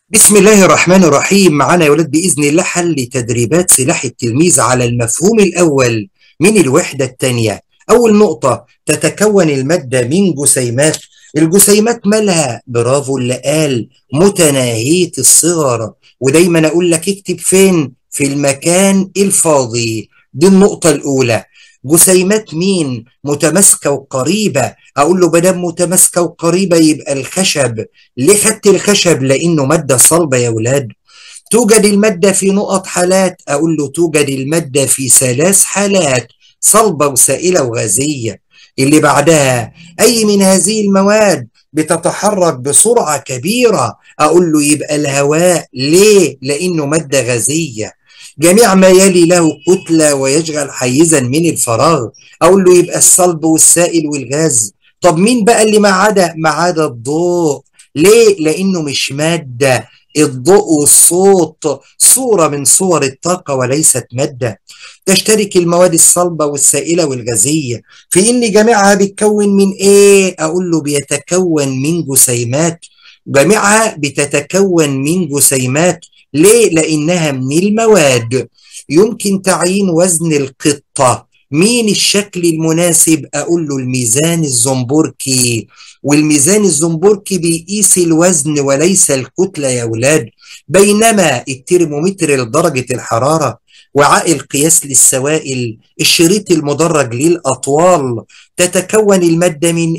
بسم الله الرحمن الرحيم معانا يا ولاد بإذن الله حل تدريبات سلاح التلميذ على المفهوم الأول من الوحدة الثانية أول نقطة تتكون المادة من جسيمات الجسيمات مالها برافو اللي قال متناهية الصغر ودايما أقول لك اكتب فين في المكان الفاضي دي النقطة الأولى جسيمات مين متماسكة وقريبة أقول له بدل متماسكة وقريبة يبقى الخشب ليه خدت الخشب لأنه مادة صلبة يا ولاد توجد المادة في نقط حالات أقول له توجد المادة في ثلاث حالات صلبة وسائلة وغازية اللي بعدها أي من هذه المواد بتتحرك بسرعة كبيرة أقول له يبقى الهواء ليه؟ لأنه مادة غازية جميع ما يلي له كتلة ويشغل حيزا من الفراغ أقول له يبقى الصلب والسائل والغاز طب مين بقى اللي ما عدا ما عدا الضوء ليه لأنه مش مادة الضوء والصوت صورة من صور الطاقة وليست مادة تشترك المواد الصلبة والسائلة والغازية في إن جميعها بيتكون من إيه؟ أقول له بيتكون من جسيمات جميعها بتتكون من جسيمات ليه؟ لأنها من المواد يمكن تعيين وزن القطة مين الشكل المناسب أقول له الميزان الزنبركي والميزان الزنبركي بيقيس الوزن وليس الكتلة يا ولاد بينما الترمومتر لدرجة الحرارة وعاء القياس للسوائل الشريط المدرج للأطوال تتكون المادة من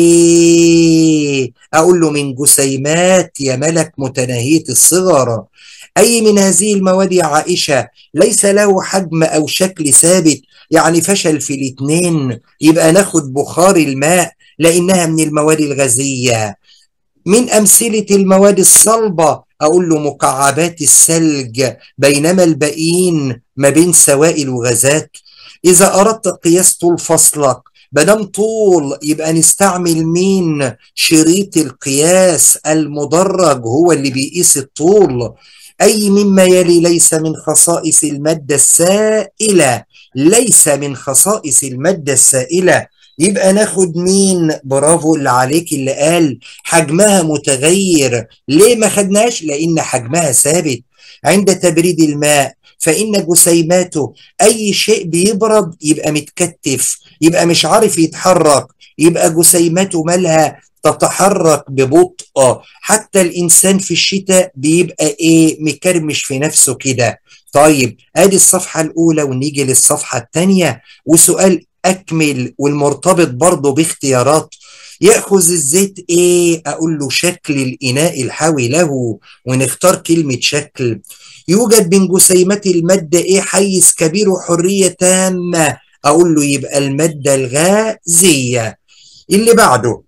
إيه؟ أقول له من جسيمات يا ملك متناهية الصغر أي من هذه المواد يا عائشة ليس له حجم أو شكل ثابت يعني فشل في الاثنين يبقى ناخد بخار الماء لأنها من المواد الغازية من أمثلة المواد الصلبة أقول له مكعبات الثلج بينما الباقيين ما بين سوائل وغازات إذا أردت قياس طول فصلك بدم طول يبقى نستعمل مين شريط القياس المدرج هو اللي بيقيس الطول أي مما يلي ليس من خصائص المادة السائلة ليس من خصائص المادة السائلة يبقى ناخد مين برافو اللي عليك اللي قال حجمها متغير ليه ما خدناش لأن حجمها ثابت عند تبريد الماء فإن جسيماته أي شيء بيبرد يبقى متكتف يبقى مش عارف يتحرك يبقى جسيماته مالها تتحرك ببطء حتى الإنسان في الشتاء بيبقى إيه مكرمش في نفسه كده طيب ادي الصفحة الأولى ونيجي للصفحة الثانية وسؤال أكمل والمرتبط برضه باختيارات يأخذ الزيت إيه؟ أقول له شكل الإناء الحاوي له ونختار كلمة شكل يوجد بين جسيمات المادة إيه حيز كبير وحرية تامة أقول له يبقى المادة الغازية اللي بعده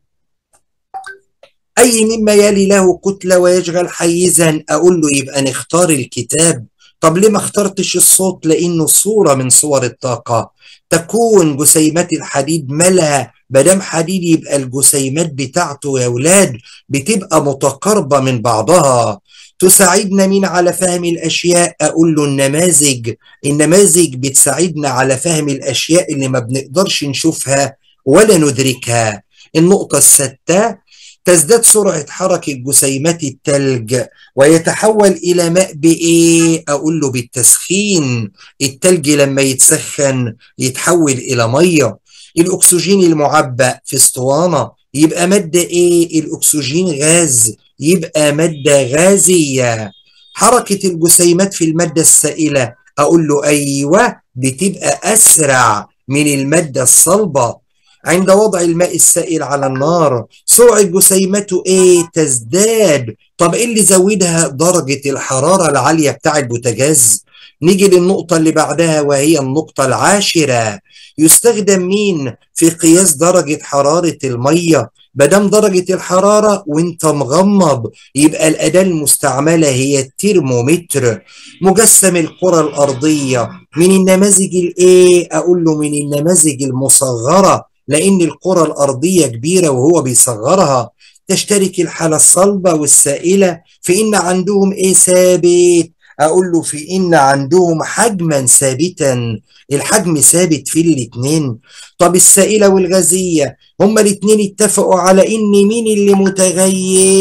أي مما يلي له كتلة ويشغل حيزا أقول له يبقى نختار الكتاب طب ليه ما اخترتش الصوت لأنه صورة من صور الطاقة تكون جسيمات الحديد مالها مادام حديد يبقى الجسيمات بتاعته يا ولاد بتبقى متقاربة من بعضها تساعدنا مين على فهم الأشياء أقول له النماذج النماذج بتساعدنا على فهم الأشياء اللي ما بنقدرش نشوفها ولا ندركها النقطة الستة تزداد سرعة حركة جسيمات التلج ويتحول إلى ماء بإيه؟ أقول له بالتسخين التلج لما يتسخن يتحول إلى مية الأكسجين المعبأ في اسطوانة يبقى مادة إيه؟ الأكسجين غاز يبقى مادة غازية حركة الجسيمات في المادة السائلة أقول له أيوة بتبقى أسرع من المادة الصلبة عند وضع الماء السائل على النار سرعة جسيمته ايه تزداد طب ايه اللي زودها درجة الحرارة العالية بتاع البوتاجاز نيجي للنقطة اللي بعدها وهي النقطة العاشرة يستخدم مين في قياس درجة حرارة المية بدم درجة الحرارة وانت مغمض يبقى الأداة المستعملة هي الترمومتر مجسم الكرة الأرضية من النماذج الايه أقول له من النماذج المصغرة لأن الكرة الأرضية كبيرة وهو بيصغرها تشترك الحالة الصلبة والسائلة في إن عندهم إيه ثابت أقول له في إن عندهم حجما ثابتا الحجم ثابت في الاتنين طب السائلة والغازية هما الاتنين اتفقوا على إن مين اللي متغير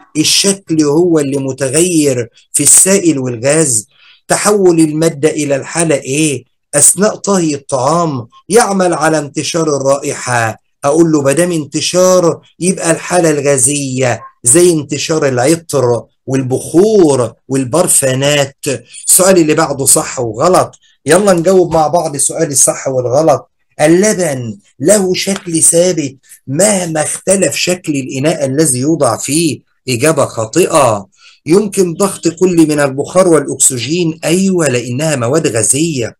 الشكل هو اللي متغير في السائل والغاز تحول المادة إلى الحالة إيه أثناء طهي الطعام يعمل على انتشار الرائحة أقول له مادام انتشار يبقى الحالة الغازية زي انتشار العطر والبخور والبرفانات السؤال اللي بعده صح وغلط يلا نجاوب مع بعض سؤال الصح والغلط اللبن له شكل ثابت مهما اختلف شكل الإناء الذي يوضع فيه إجابة خاطئة يمكن ضغط كل من البخار والأكسجين أيوة لأنها مواد غازية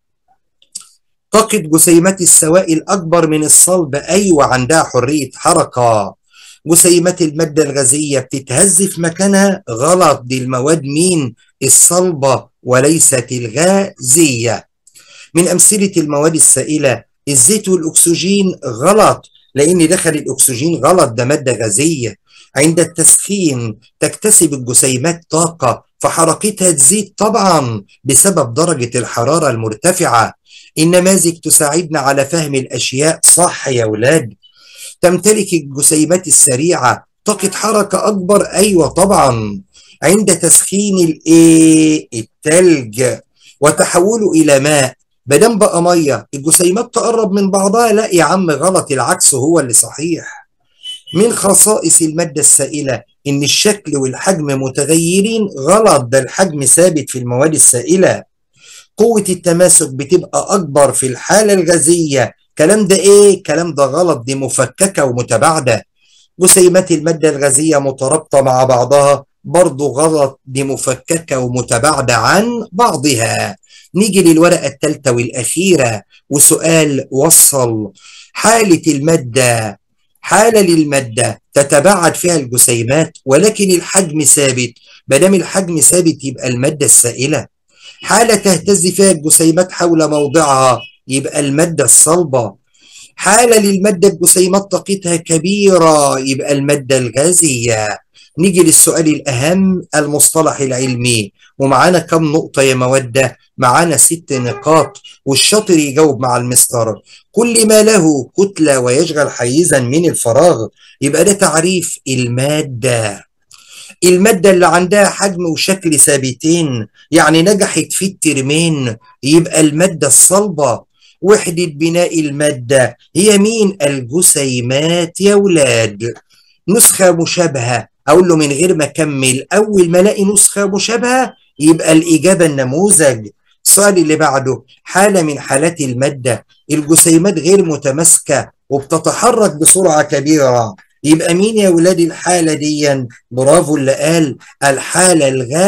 طاقة جسيمات السوائل أكبر من الصلب أيوة عندها حرية حركة جسيمات المادة الغازية بتتهز في مكانها غلط دي المواد مين الصلبة وليست الغازية من أمثلة المواد السائلة الزيت والأكسجين غلط لأن دخل الأكسجين غلط ده مادة غازية عند التسخين تكتسب الجسيمات طاقة فحركتها تزيد طبعا بسبب درجة الحرارة المرتفعة النماذج تساعدنا على فهم الأشياء صح يا ولاد تمتلك الجسيمات السريعة طاقة حركة أكبر أيوة طبعا عند تسخين الإيه التلج وتحوله إلى ماء بدم بقى مية الجسيمات تقرب من بعضها لا يا عم غلط العكس هو اللي صحيح من خصائص المادة السائلة إن الشكل والحجم متغيرين غلط ده الحجم ثابت في المواد السائلة قوة التماسك بتبقى أكبر في الحالة الغازية كلام ده إيه؟ كلام ده غلط دي مفككة ومتباعدة جسيمات المادة الغازية مترابطة مع بعضها برضو غلط دي مفككة ومتباعدة عن بعضها نيجي للورقة الثالثة والأخيرة وسؤال وصل حالة المادة حالة للمادة تتباعد فيها الجسيمات ولكن الحجم ثابت دام الحجم ثابت يبقى المادة السائلة حالة تهتز فيها الجسيمات حول موضعها يبقى المادة الصلبة حالة للمادة الجسيمات طاقتها كبيرة يبقى المادة الغازية نيجي للسؤال الأهم المصطلح العلمي ومعانا كم نقطة يا مودة معانا ست نقاط والشاطر يجاوب مع المستر كل ما له كتلة ويشغل حيزا من الفراغ يبقى ده تعريف المادة المادة اللي عندها حجم وشكل ثابتين يعني نجحت في الترمين يبقى المادة الصلبة وحدة بناء المادة هي مين الجسيمات يا ولاد نسخة مشابهة أقول له من غير ما أكمل أول ما ألاقي نسخة مشابهة يبقى الإجابة النموذج السؤال اللي بعده حالة من حالات المادة الجسيمات غير متماسكة وبتتحرك بسرعة كبيرة يبقى مين يا ولاد الحالة دي برافو اللي قال الحالة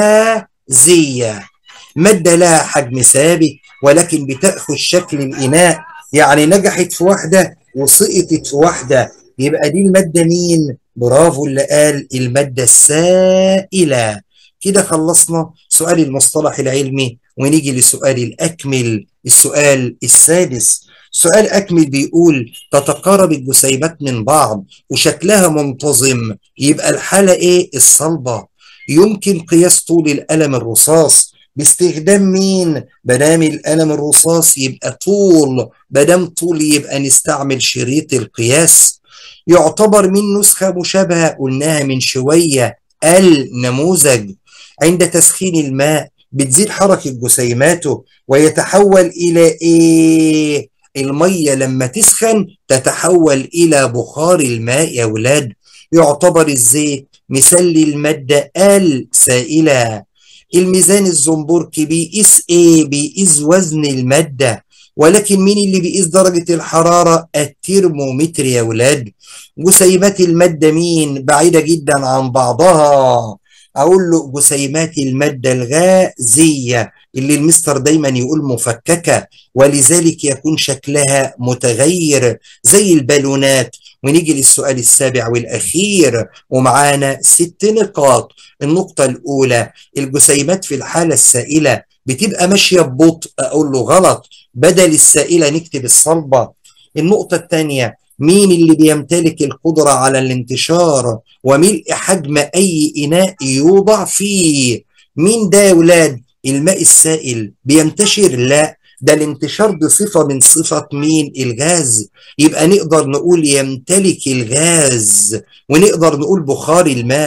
الغازية مادة لها حجم ثابت ولكن بتأخذ شكل الإناء يعني نجحت في واحدة وسقطت في واحدة يبقى دي المادة مين برافو اللي قال المادة السائلة كده خلصنا سؤال المصطلح العلمي ونيجي لسؤال الأكمل السؤال السادس سؤال أكمل بيقول تتقارب الجسيمات من بعض وشكلها منتظم يبقى الحالة إيه الصلبة يمكن قياس طول القلم الرصاص باستخدام مين بدام القلم الرصاص يبقى طول بدام طول يبقى نستعمل شريط القياس يعتبر من نسخة مشابهة قلناها من شوية النموذج عند تسخين الماء بتزيد حركة جسيماته ويتحول إلى إيه؟ المية لما تسخن تتحول إلى بخار الماء يا ولاد يعتبر الزيت مثال للمادة السائلة الميزان الزنبركي بيقيس ايه بيقيس وزن المادة ولكن مين اللي بيقيس درجة الحرارة الترمومتر يا ولاد جسيمات المادة مين بعيدة جدا عن بعضها اقول له جسيمات المادة الغازية اللي المستر دايما يقول مفككة ولذلك يكون شكلها متغير زي البالونات ونيجي للسؤال السابع والأخير ومعانا ست نقاط النقطة الأولى الجسيمات في الحالة السائلة بتبقى ماشية ببطء أقول له غلط بدل السائلة نكتب الصلبة النقطة الثانية مين اللي بيمتلك القدرة على الانتشار وملء حجم أي إناء يوضع فيه مين ده يا ولاد الماء السائل بينتشر لا ده الانتشار دي صفة من صفة مين الغاز يبقى نقدر نقول يمتلك الغاز ونقدر نقول بخار الماء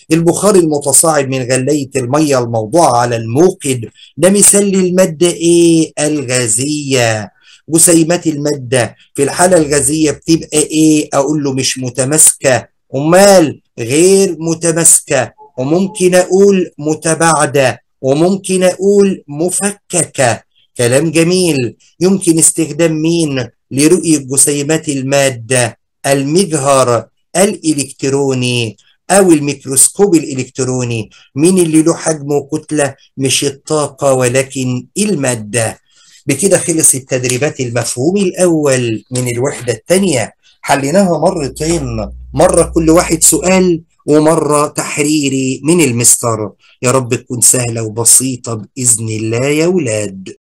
البخار المتصاعد من غلية المية الموضوعة على الموقد ده مثال للمادة ايه الغازية جسيمات المادة في الحالة الغازية بتبقى ايه اقول له مش متماسكة امال غير متماسكة وممكن اقول متباعدة وممكن اقول مفككة كلام جميل يمكن استخدام مين لرؤية جسيمات المادة المجهر الإلكتروني أو الميكروسكوب الإلكتروني مين اللي له حجم وكتلة مش الطاقة ولكن المادة بكده خلص التدريبات المفهوم الأول من الوحدة الثانية حليناها مرتين مرة كل واحد سؤال ومرة تحريري من المستر يا رب تكون سهلة وبسيطة بإذن الله يا ولاد